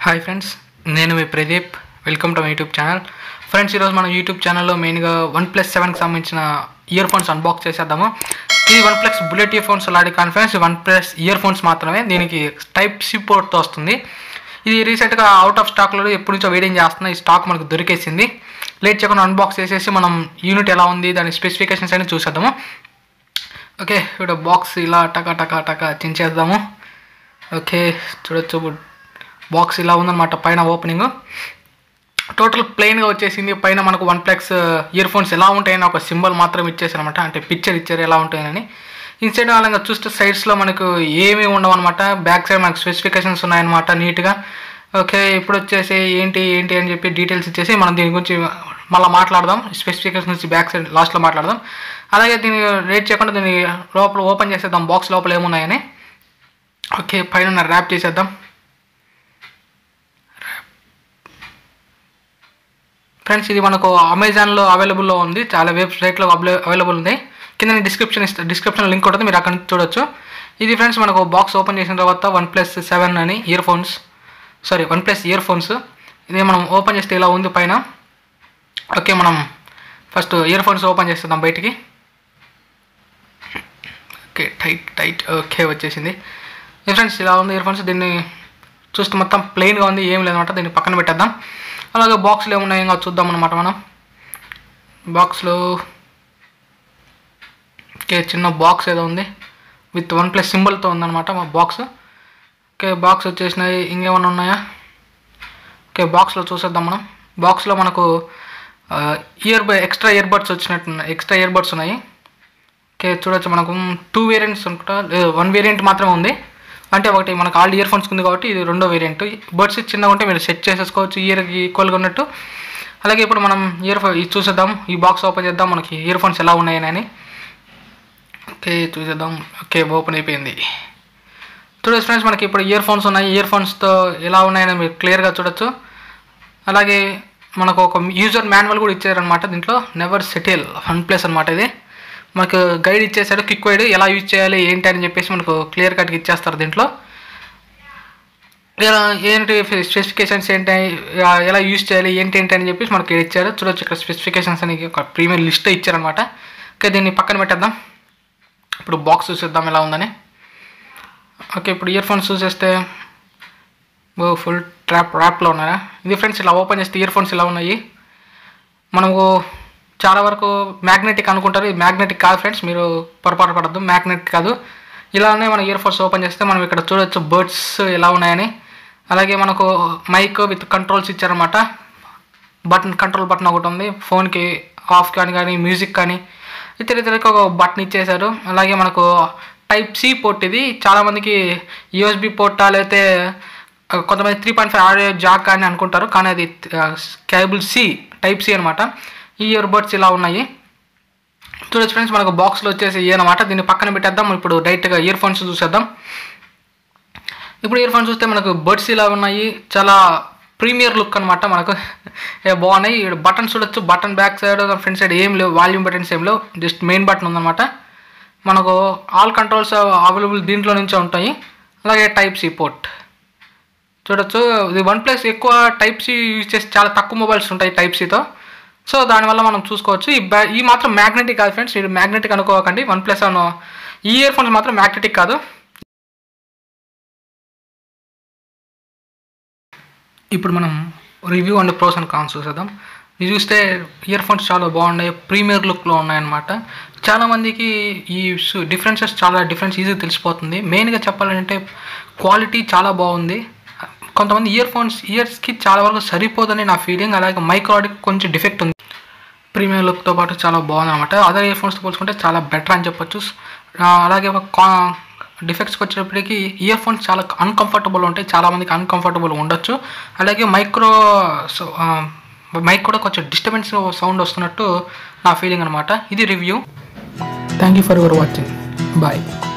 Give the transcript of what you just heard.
hi friends నేను మీ Pradeep welcome to my YouTube channel friends ఈరోజు మనం యూట్యూబ్ ఛానల్లో మెయిన్గా వన్ ప్లస్ సెవెన్కి సంబంధించిన ఇయర్ ఫోన్స్ అన్బాక్స్ చేసేద్దాము ఇది OnePlus bullet earphones లాంటి conference OnePlus earphones మాత్రమే దీనికి టైప్ సి పోర్ట్తో వస్తుంది ఇది రీసెంట్గా అవుట్ ఆఫ్ స్టాక్లో ఎప్పటి నుంచో వెయిటింగ్ చేస్తున్న ఈ స్టాక్ మనకు దొరికేసింది లేట్ చేయకుండా అన్బాక్స్ చేసేసి మనం యూనిట్ ఎలా ఉంది దాని స్పెసిఫికేషన్స్ అని చూసేద్దాము ఓకే ఇక్కడ బాక్స్ ఇలా టకా టకా టకా చించేద్దాము ఓకే చూడొచ్చు బాక్స్ ఇలా ఉందన్నమాట పైన ఓపెనింగ్ టోటల్ ప్లెయిన్గా వచ్చేసింది పైన మనకు వన్ ప్లెక్స్ ఇయర్ ఫోన్స్ ఎలా ఉంటాయని ఒక సింబల్ మాత్రం ఇచ్చేసారు అనమాట అంటే పిక్చర్ ఇచ్చారు ఎలా ఉంటాయని ఇన్సైడ్ అలాగా చూస్తే సైడ్స్లో మనకు ఏమీ ఉండవు అనమాట బ్యాక్ సైడ్ మనకు స్పెసిఫికేషన్స్ ఉన్నాయన్నమాట నీట్గా ఓకే ఇప్పుడు వచ్చేసి ఏంటి ఏంటి అని చెప్పి డీటెయిల్స్ ఇచ్చేసి మనం దీని గురించి మళ్ళీ మాట్లాడదాం స్పెసిఫికేషన్స్ నుంచి బ్యాక్ సైడ్ లాస్ట్లో మాట్లాడదాం అలాగే దీన్ని రేట్ చేయకుండా దీన్ని లోపల ఓపెన్ చేసేద్దాం బాక్స్ లోపల ఏమున్నాయని ఓకే పైన ర్యాప్ చేసేద్దాం ఫ్రెండ్స్ ఇది మనకు అమెజాన్లో అవైలబుల్లో ఉంది చాలా వెబ్సైట్లో అవైలబుల్ ఉంది కింద నేను డిస్క్రిప్షన్ ఇస్తా డిస్క్రిప్షన్ లింక్ ఉంటుంది మీరు అక్కడ నుంచి చూడొచ్చు ఇది ఫ్రెండ్స్ మనకు బాక్స్ ఓపెన్ చేసిన తర్వాత వన్ ప్లస్ సెవెన్ అని earphones sorry OnePlus earphones ఇది మనం ఓపెన్ చేస్తే ఇలా ఉంది పైన ఓకే మనం ఫస్ట్ ఇయర్ ఫోన్స్ ఓపెన్ చేస్తున్నాం బయటికి ఓకే టైట్ టైట్ ఓకే వచ్చేసింది ఫ్రెండ్స్ ఇలా ఉంది ఇయర్ ఫోన్స్ దీన్ని చూస్తే మొత్తం ప్లెయిన్గా ఉంది ఏం లేదన్నమాట దీన్ని పక్కన పెట్టేద్దాం అలాగే బాక్స్లో ఏమున్నాయి ఇంకా చూద్దాం అనమాట మనం బాక్స్లో ఓకే చిన్న బాక్స్ ఏదో ఉంది విత్ వన్ ప్లస్ సింబల్తో ఉందన్నమాట మా బాక్స్ ఓకే బాక్స్ వచ్చేసినాయి ఇంకేమైనా ఉన్నాయా ఓకే బాక్స్లో చూసేద్దాం మనం బాక్స్లో మనకు ear by extra earbuds వచ్చినట్టు ఎక్స్ట్రా ఇయర్ బడ్స్ ఉన్నాయి ఓకే చూడొచ్చు మనకు టూ వేరియంట్స్ అనుకుంటా వన్ వేరియంట్ మాత్రమే ఉంది అంటే ఒకటి మనకు ఆల్రెడీ ఇయర్ ఫోన్స్ ఉంది కాబట్టి ఇది రెండో వేరియంట్ బడ్స్ చిన్నగా ఉంటే మీరు సెట్ చేసేసుకోవచ్చు ఇయర్కి ఈక్వల్గా ఉన్నట్టు అలాగే ఇప్పుడు మనం ఇయర్ ఫోన్ ఇది చూసేద్దాం ఈ బాక్స్ ఓపెన్ చేద్దాం మనకి ఇయర్ ఫోన్స్ ఎలా ఉన్నాయని ఓకే చూసేద్దాం ఓకే ఓపెన్ అయిపోయింది చూడొచ్చు ఫ్రెండ్స్ మనకి ఇప్పుడు ఇయర్ ఫోన్స్ ఉన్నాయి ఇయర్ ఫోన్స్తో ఎలా ఉన్నాయని మీరు క్లియర్గా చూడొచ్చు అలాగే మనకు ఒక యూజర్ మాన్యువల్ కూడా ఇచ్చారనమాట దీంట్లో నెవర్ సెటిల్ వన్ ప్లేస్ అనమాట ఇది మనకు గైడ్ ఇచ్చేసాడు క్విక్ వైడ్ ఎలా యూజ్ చేయాలి ఏంటి అని చెప్పేసి మనకు క్లియర్ కట్గా ఇచ్చేస్తారు దీంట్లో ఇలా ఏంటి స్పెసిఫికేషన్స్ ఏంటి ఎలా యూజ్ చేయాలి ఏంటి ఏంటి అని చెప్పేసి మనకి ఇచ్చారు చూడొచ్చు ఇక్కడ స్పెసిఫికేషన్స్ అని ఒక ప్రీమియం లిస్ట్ ఇచ్చారనమాట ఓకే దీన్ని పక్కన పెట్టేద్దాం ఇప్పుడు బాక్స్ చూసేద్దాం ఎలా ఉందని ఓకే ఇప్పుడు ఇయర్ ఫోన్స్ చూసేస్తే ఫుల్ ట్రాప్ ర్యాప్లో ఉన్నాయా ఇది ఫ్రెండ్స్ ఇలా ఓపెన్ చేస్తే ఇయర్ ఫోన్స్ ఇలా ఉన్నాయి మనకు చాలా వరకు మ్యాగ్నెటిక్ అనుకుంటారు ఇది మ్యాగ్నెటిక్ కాదు ఫ్రెండ్స్ మీరు పొరపాటు పడద్దు మ్యాగ్నెటిక్ కాదు ఇలానే మన ఇయర్ ఫోన్స్ ఓపెన్ చేస్తే మనం ఇక్కడ చూడొచ్చు బర్డ్స్ ఎలా ఉన్నాయని అలాగే మనకు మైక్ విత్ కంట్రోల్స్ ఇచ్చారనమాట బటన్ కంట్రోల్ బటన్ ఒకటి ఉంది ఫోన్కి ఆఫ్ కానీ కానీ మ్యూజిక్ కానీ ఇతర ఇతరకి ఒక బటన్ ఇచ్చేశారు అలాగే మనకు టైప్ సి పోర్ట్ ఇది చాలామందికి యూఎస్బి పోర్టా లేకపోతే కొంతమంది three point five audio jack అని అనుకుంటారు కానీ అది కేబుల్ సి టైప్ సి అనమాట ఈ ఇయర్ బడ్స్ ఇలా ఉన్నాయి చూడొచ్చు ఫ్రెండ్స్ మనకు బాక్స్లో వచ్చేసి అనమాట దీన్ని పక్కన పెట్టేద్దాం ఇప్పుడు డైరెక్ట్గా ఇయర్ ఫోన్స్ చూసేద్దాం ఇప్పుడు ఇయర్ ఫోన్స్ చూస్తే మనకు బడ్స్ ఇలా ఉన్నాయి చాలా ప్రీమియర్ లుక్ అనమాట మనకు బాగున్నాయి బటన్స్ చూడొచ్చు button back side front side ఏం లేవు వాల్యూమ్ బటన్స్ ఏం లేవు జస్ట్ మెయిన్ బటన్ ఉందన్నమాట మనకు ఆల్ కంట్రోల్స్ అవైలబుల్ దీంట్లో నుంచే ఉంటాయి అలాగే టైప్ సి పోర్ట్ చూడొచ్చు ఇది వన్ ప్లస్ ఎక్కువ టైప్ సి యూజ్ చేసి చాలా తక్కువ మొబైల్స్ ఉంటాయి టైప్ సితో సో దానివల్ల మనం చూసుకోవచ్చు ఈ బ్యా ఈ మాత్రం మ్యాగ్నెటిక్ కాదు ఫ్రెండ్స్ ఇది మ్యాగ్నెటిక్ అనుకోకండి వన్ ప్లస్ అను ఈ ఇయర్ ఫోన్స్ మాత్రం మ్యాగ్నెటిక్ కాదు ఇప్పుడు మనం review and pros and cons చూసేద్దాం ఇది చూస్తే ఇయర్ ఫోన్స్ చాలా బాగున్నాయి ప్రీమియర్ లుక్లో ఉన్నాయన్నమాట చాలామందికి ఈ డిఫరెన్సెస్ చాలా డిఫరెన్స్ ఈజీగా తెలిసిపోతుంది మెయిన్గా చెప్పాలంటే క్వాలిటీ చాలా బాగుంది కొంతమంది ఇయర్ ఫోన్స్ ఇయర్స్కి చాలా వరకు సరిపోదని నా ఫీలింగ్ అలాగే మైక్రోడికి కొంచెం డిఫెక్ట్ ఉంది ప్రీమియం లుక్తో పాటు చాలా బాగుంది అనమాట అదర్ ఇయర్ ఫోన్స్తో పోల్చుకుంటే చాలా బెటర్ అని చెప్పొచ్చు అలాగే డిఫెక్ట్స్కి వచ్చేటప్పటికి ఇయర్ ఫోన్స్ చాలా అన్కంఫర్టబుల్ ఉంటాయి చాలామందికి అన్కంఫర్టబుల్ ఉండొచ్చు అలాగే మైక్రో మైక్ కూడా కొంచెం డిస్టర్బెన్స్ సౌండ్ వస్తున్నట్టు నా ఫీలింగ్ అనమాట ఇది review thank you for your watching bye